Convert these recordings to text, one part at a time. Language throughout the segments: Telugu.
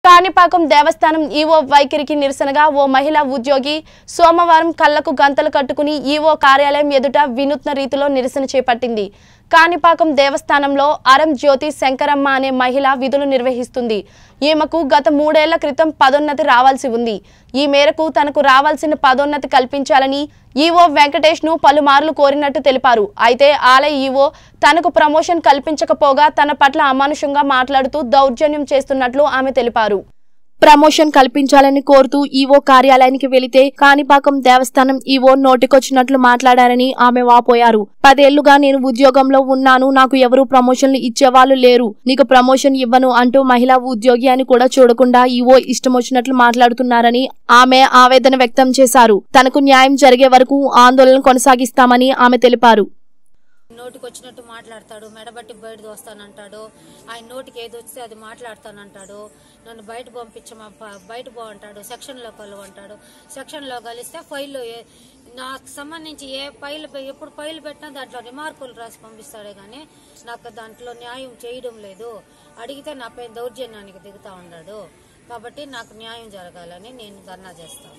కాణిపాకం దేవస్థానం ఈవో వైఖరికి నిరసనగా ఓ మహిళా ఉద్యోగి సోమవారం కళ్లకు గంతలు కట్టుకుని ఈవో కార్యాలయం ఎదుట వినూత్న రీతిలో నిరసన చేపట్టింది కాణిపాకం దేవస్థానంలో అరం జ్యోతి శంకరమ్మ అనే మహిళ విధులు నిర్వహిస్తుంది ఈమెకు గత మూడేళ్ల క్రితం పదోన్నతి రావాల్సి ఉంది ఈ మేరకు తనకు రావాల్సిన పదోన్నతి కల్పించాలని ఈవో వెంకటేష్ ను పలుమార్లు కోరినట్టు తెలిపారు అయితే ఆలయ ఈవో తనకు ప్రమోషన్ కల్పించకపోగా తన పట్ల అమానుషంగా మాట్లాడుతూ దౌర్జన్యం చేస్తున్నట్లు ఆమె తెలిపారు ప్రమోషన్ కల్పించాలని కోరుతూ ఈవో కార్యాలయానికి వెళితే కాణిపాకం దేవస్థానం ఈవో నోటికొచ్చినట్లు మాట్లాడారని ఆమె వాపోయారు పదేళ్లుగా నేను ఉద్యోగంలో ఉన్నాను నాకు ఎవరు ప్రమోషన్లు ఇచ్చేవాళ్ళు లేరు నీకు ప్రమోషన్ ఇవ్వను అంటూ మహిళా ఉద్యోగి అని కూడా చూడకుండా ఈవో ఇష్టమొచ్చినట్లు మాట్లాడుతున్నారని ఆమె ఆవేదన వ్యక్తం చేశారు తనకు న్యాయం జరిగే వరకు ఆందోళన కొనసాగిస్తామని ఆమె తెలిపారు నోటికి వచ్చినట్టు మాట్లాడతాడు మెడబట్టి బయట దోస్తానంటాడు ఆయన నోటికి ఏది వస్తే అది మాట్లాడతానంటాడు నన్ను బయట పంపించమా ప- బయట పో అంటాడు సెక్షన్లో కలువు అంటాడు సెక్షన్లో కలిస్తే ఫైల్లో ఏ- నాకు సంబంధించి ఏ ఫైల్ పె- ఎప్పుడు ఫైల్ పెట్టినా దాంట్లో రిమార్కులు రాసి పంపిస్తాడే కానీ నాకు దాంట్లో న్యాయం చేయడం లేదు అడిగితే నాపై దౌర్జన్యానికి దిగుతా ఉన్నాడు కాబట్టి నాకు న్యాయం జరగాలని నేను ధర్నా చేస్తాను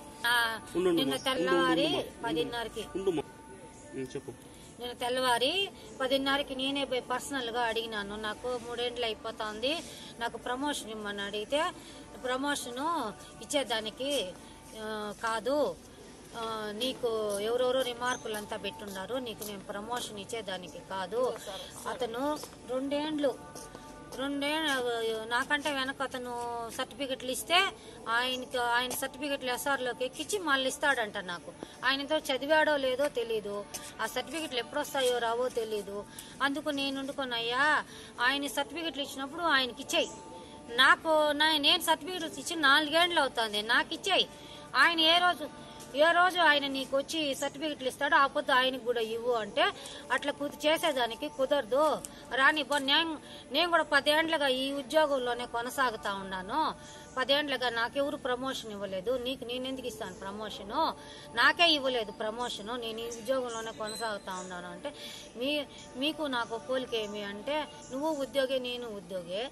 నిన్న తెల్లవారి పదిన్నరకి ఉండుమా ఉం, చెప్పు నేను తెల్లవారి పదిన్నరకి నేనే పోయి పర్సనల్గా అడిగినాను నాకు మూడేండ్లు అయిపోతుంది నాకు ప్రమోషన్ ఇమ్మని అడిగితే ప్రమోషను ఇచ్చేదానికి ఆ, కాదు ఆ, నీకు ఎవరెవరో రిమార్కులు అంతా పెట్టున్నారు నీకు నేను ప్రమోషన్ ఇచ్చేదానికి కాదు అతను రెండేండ్లు రెండేళ్ళు నాకంటే వెనక అతను సర్టిఫికెట్లు ఇస్తే ఆయనకి ఆయన సర్టిఫికెట్లు ఎస్ఆర్లోకి ఎక్కించి మళ్ళీ ఇస్తాడంట నాకు ఆయనతో చదివాడో లేదో తెలీదు ఆ సర్టిఫికెట్లు ఎప్పుడు వస్తాయో రావో తెలీదు అందుకు నేను వండుకున్నయ్యా ఆయన సర్టిఫికెట్లు ఇచ్చినప్పుడు ఆయనకి ఇచ్చేయి నాకు నా- నేను సర్టిఫికెట్లు ఇచ్చి నాలుగేండ్లు అవుతుంది నాకు ఇచ్చేయి ఆయన ఏ రోజు ఏ రోజు ఆయన నీకు వచ్చి సర్టిఫికెట్లు ఇస్తాడో ఆ పొద్దు ఆయనకు కూడా ఇవ్వు అంటే అట్లా కుది చేసేదానికి కుదరదు రాని బో నేను నేను కూడా పదేండ్లుగా ఈ ఉద్యోగంలోనే కొనసాగుతా ఉన్నాను పదేండ్లుగా నాకెవరు ప్రమోషన్ ఇవ్వలేదు నీకు నేను ఎందుకు ఇస్తాను ప్రమోషను నాకే ఇవ్వలేదు ప్రమోషను నేను ఈ ఉద్యోగంలోనే కొనసాగుతా ఉన్నాను అంటే మీ మీకు నాకు పోలిక ఏమి అంటే నువ్వు ఉద్యోగే నేను ఉద్యోగే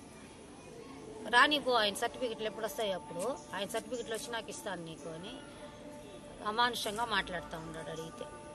రానిపో ఆయన సర్టిఫికెట్లు ఎప్పుడు వస్తాయి అప్పుడు ఆయన సర్టిఫికెట్లు వచ్చి నాకు ఇస్తాను నీకు అని అమానుషంగా మాట్లాడుతూ ఉన్నాడు అడిగితే